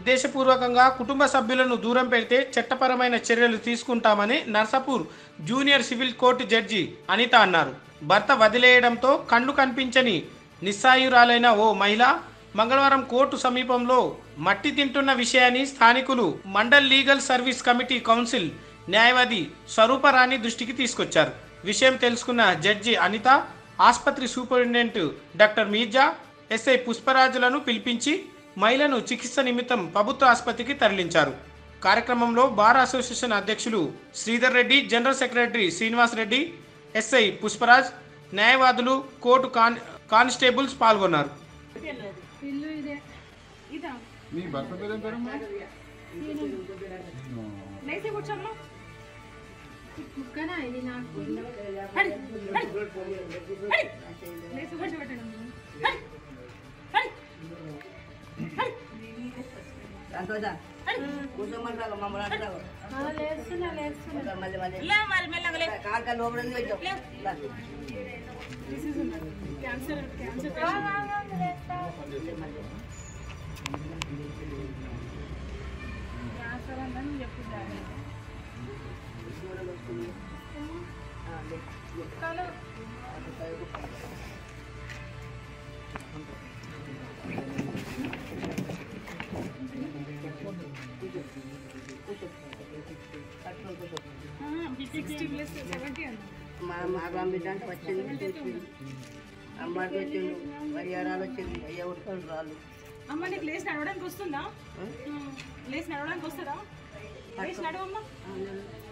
ఉద్దేశపూర్వకంగా కుటుంబ సభ్యులను దూరం పెడితే చట్టపరమైన చర్యలు తీసుకుంటామని Narsapur junior civil court judge Anitha అన్నారు భర్త వదిలేయడంతో కళ్ళు కనిపించని నిస్సాయురాలైన ఓ మహిళ మంగళవారం కోర్టు సమీపంలో మట్టి తింటున్న విషయాన్ని స్థానికులు mandal legal service committee council న్యాయవాది స్వరూపరాణి దృష్టికి తీసుకొచ్చారు విషయం తెలుసుకున్న జడ్జి అనిత ఆసుపత్రి సూపరింటెండెంట్ డాక్టర్ మీర్జా ఎస్ఐ పుష్పరాజులను పిలిపించి మహిళను చికిత్స నిమిత్తం ప్రభుత్వ ఆసుపత్రికి తరలించారు కార్యక్రమంలో బార్ అసోసియేషన్ అధ్యక్షులు Sridhar Reddy general secretary Srinivas Reddy SI Pushparaj న్యాయవాదులు కోర్టు కాన్ కానిస్టేబుల్స్ పాల్గొన్నారు ఇల్లు ఇదే ఇదా మీ భర్త పేరు ఏం పేరమ్మా లేచి కూర్చోమ్మా ముక్కనా ఇది నాకు హడి, హడి, హడి. లేచి కూర్చోబెట్టండి అమ్మ. హడి, హడి, హడి. సంతోష కూర్చోమంటావు మమ్మల్ని అంటావు ఆ, లేస్తున్నా లేస్తున్నా మళ్ళీ మళ్ళీ లే మరి మెల్లగా లే. కాక లోపల ఉంది పెట్టావు క్యాన్సర్ క్యాన్సర్ క్యాన్సర్ అని చెప్పింది కలు సిక్స్టీ ప్లస్ సెవెంటీ అన్న మా మా గ్రామ బిడ్డ అంటే వచ్చింది చూసింది అమ్మాయికి వచ్చిండు పరిహారాలు వచ్చింది అయ్యా ఉట్టుకొని రాళ్ళు అమ్మ నీకు లేచి నడవడానికి వస్తుందా లేచి నడవడానికి వస్తుందా లేచి నడవమ్మా ఆ,